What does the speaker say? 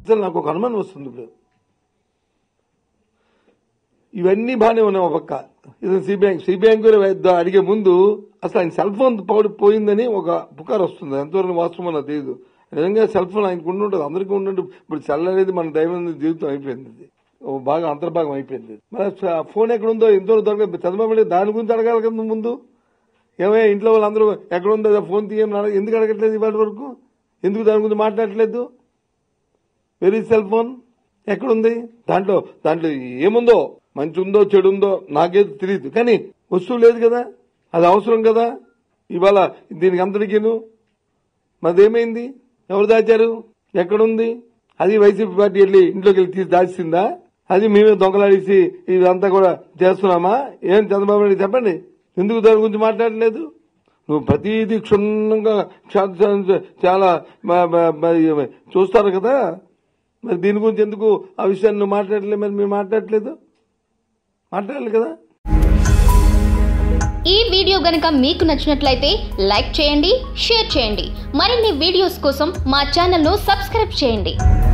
అసలు నాకు ఒక అనుమానం వస్తుంది ఇప్పుడు ఇవన్నీ బాగానే ఉన్నాయి ఒక పక్క ఇది సిబిఐ సిబిఐ అడిగే ముందు అసలు ఆయన సెల్ ఫోన్ పౌడి పోయిందని ఒక పుకారు వస్తుంది ఎంతవరకు వాస్తవం నాకు తెలియదు నిజంగా సెల్ ఫోన్ ఆయనకు ఉండి ఉంటుంది అందరికీ ఉండి ఇప్పుడు సెల్ అనేది మన దైనందిన జీవితం అయిపోయింది ఇది ఓ బాగా అంతర్భాగం అయిపోయింది మరి ఆ ఫోన్ ఎక్కడ ఉందో ఎంతవరకు దొరకదు చంద్రబాబు నాయుడు దాని గురించి అడగాలి కదా ముందు ఏమయ్యా ఇంట్లో వాళ్ళందరూ ఎక్కడ ఉందో ఆ ఫోన్ తీయమని అడగ- ఎందుకు అడగట్లేదు ఇవాళ వరకు ఎందుకు దాని గురించి మాట్లాడట్లేదు వెరీ సెల్ ఫోన్ ఎక్కడుంది దాంట్లో దాంట్లో ఏముందో మంచి ఉందో చెడు ఉందో నాకేది తెలియదు కానీ వస్తువు లేదు కదా అది అవసరం కదా ఇవాళ దీనికి అంతటికీను మరి ఏమైంది ఎవరు దాచారు ఎక్కడుంది అది వైసీపీ పార్టీ వెళ్ళి ఇంట్లోకి వెళ్ళి తీసి దాచిందా అది మేమే దొంగలాడేసి ఇదంతా కూడా చేస్తున్నామా ఏం చంద్రబాబు నాయుడు చెప్పండి ఎందుకు దాని గురించి మాట్లాడలేదు నువ్వు ప్రతిదీ క్షుణ్ణంగా చా- చా- చాలా మ- మ- మ- చూస్తారు కదా మరి దీని గురించి ఎందుకు ఆ విషయాన్ని నువ్వు మాట్లాడలేదు మరి మీరు మాట్లాడలేదు మాట్లాడాలి కదా ఈ వీడియో గనుక మీకు నచ్చినట్లయితే లైక్ చేయండి షేర్ చేయండి మరిన్ని వీడియోస్ కోసం మా ఛానల్ను సబ్స్క్రైబ్ చేయండి